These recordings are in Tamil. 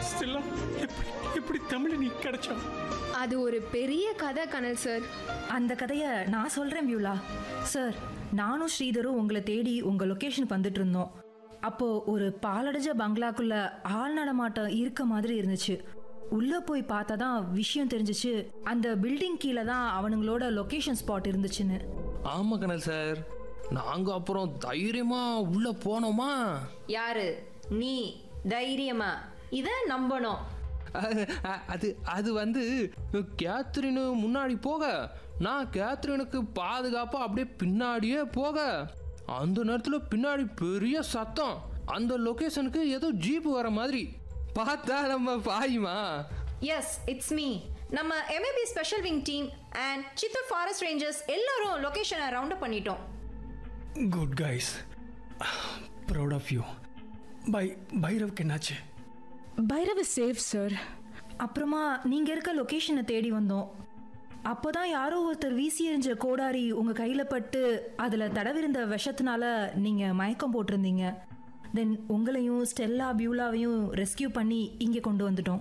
ஸ்டெல்லா எப்படி எப்படி தமிழினி கிடைச்சா அது ஒரு பெரிய கதை கனல் சார் அந்த கதையை நான் சொல்கிறேன் வியூலா சார் நானும் ஸ்ரீதரும் உங்களை தேடி உங்கள் லொக்கேஷனுக்கு வந்துட்டு இருந்தோம் அப்போது ஒரு பாலடைஞ்ச பங்களாக்குள்ள ஆள் நடமாட்டம் இருக்க மாதிரி இருந்துச்சு உள்ளே போய் பார்த்தா தான் விஷயம் தெரிஞ்சிச்சு அந்த பில்டிங் கீழே தான் அவனுங்களோட லொக்கேஷன் ஸ்பாட் இருந்துச்சுன்னு ஆமா கனல் சார் நாங்க அப்புறம் தைரியமா உள்ள போனோமா யாரு நீ தைரியமா இத நம்பணும் அ- அ- அது அது வந்து கேத்ரின் முன்னாடி போக நான் கேத்ரினுக்கு பாதுகாப்பா அப்படியே பின்னாடியே போக அந்த நேரத்தில் பின்னாடி பெரிய சத்தம் அந்த லொகேஷனுக்கு ஏதோ ஜீப் வர மாதிரி பார்த்தா நம்ம பாயுமா எஸ் இட்ஸ் மீ நம்ம MAP special wing team and Chittoor forest rangers எல்லாரும் லொகேஷனை ரவுண்ட் அப் பண்ணிட்டோம் good guys proud of you bye பைரவ்க்கு என்னாச்சு பைரவ் இஸ் சேஃப் சார் அப்புறமா நீங்கள் இருக்க லொக்கேஷனை தேடி வந்தோம் அப்போ தான் யாரோ ஒருத்தர் வீசி எறிஞ்ச கோடாரி உங்கள் கையில் பட்டு அதில் தடவிருந்த விஷத்தினால நீங்கள் மயக்கம் போட்டிருந்தீங்க தென் உங்களையும் ஸ்டெல்லா பியூலாவையும் ரெஸ்கியூ பண்ணி இங்கே கொண்டு வந்துட்டோம்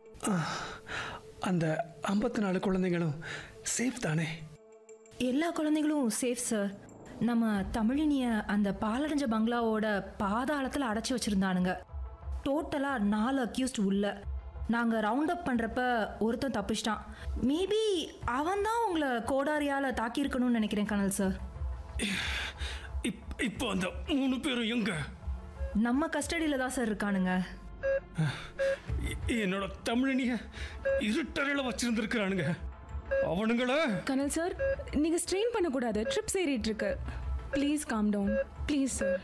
அந்த ஐம்பத்தி நாலு குழந்தைங்களும் சேஃப் தானே எல்லா குழந்தைகளும் சேஃப் சார் நம்ம தமிழினிய அந்த பாலடைஞ்ச பங்களாவோட பாதாளத்தில் அடைச்சி வச்சுருந்தானுங்க டோட்டலாக நாலு அக்யூஸ்ட் உள்ள நாங்கள் ரவுண்ட் அப் பண்ணுறப்ப ஒருத்தன் தப்பிச்சிட்டான் மேபி அவன் தான் உங்களை கோடாரியால் தாக்கியிருக்கணும்னு நினைக்கிறேன் கனல் சார் இப் இப்போ அந்த மூணு பேரும் எங்க நம்ம கஸ்டடியில் தான் சார் இருக்கானுங்க எ- என்னோட தமிழினிய இருட்டறையில் வச்சிருந்துருக்கிறானுங்க அவனுங்கள கனல் சார் நீங்க ஸ்ட்ரெயின் பண்ணக்கூடாது ட்ரிப்ஸ் ஏறிட்டு இருக்கு please calm down please sir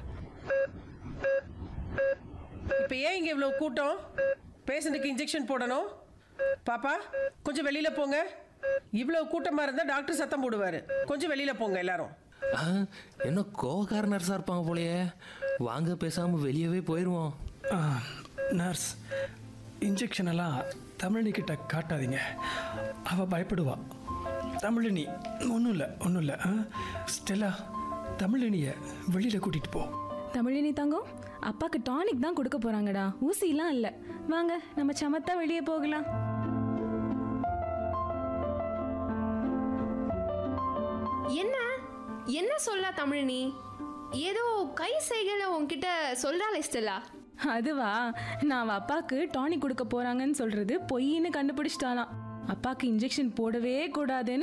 இப்போ ஏன் இங்கே இவ்வளோ கூட்டம் பேஷண்ட்டுக்கு இன்ஜெக்ஷன் போடணும் பாப்பா கொஞ்சம் வெளியில் போங்க இவ்வளோ கூட்டமாக இருந்தால் டாக்டர் சத்தம் போடுவார் கொஞ்சம் வெளியில் போங்க எல்லாரும் ஆ, என்ன கோவக்கார நர்ஸாக இருப்பாங்க போலயே வாங்க பேசாம வெளியவே போயிடுவோம் நர்ஸ் இன்ஜெக்ஷன் எல்லாம் தமிழினி கிட்ட காட்டாதீங்க அவ பயப்படுவா தமிழினி ஒன்றும் இல்லை ஒன்றும் இல்லை ஸ்டெல்லா தமிழினிய வெளியில் கூட்டிகிட்டு போ தமிழினி தங்கம் அப்பாக்கு டானிக் தான் கொடுக்க போறாங்கடா ஊசிலாம் இல்ல வாங்க நம்ம சமத்தா வெளியே போகலாம் என்ன என்ன சொல்ல தமிழினி ஏதோ கை செய்களை உன்கிட்ட சொல்றாளே ஸ்டெல்லா அதுவா நான் அவ அப்பாக்கு டானிக் கொடுக்க போறாங்கன்னு சொல்றது பொய்ன்னு கண்டுபிடிச்சிட்டாலாம் அப்பாக்கு இன்ஜெக்ஷன் போடவே கூடாதுன்னு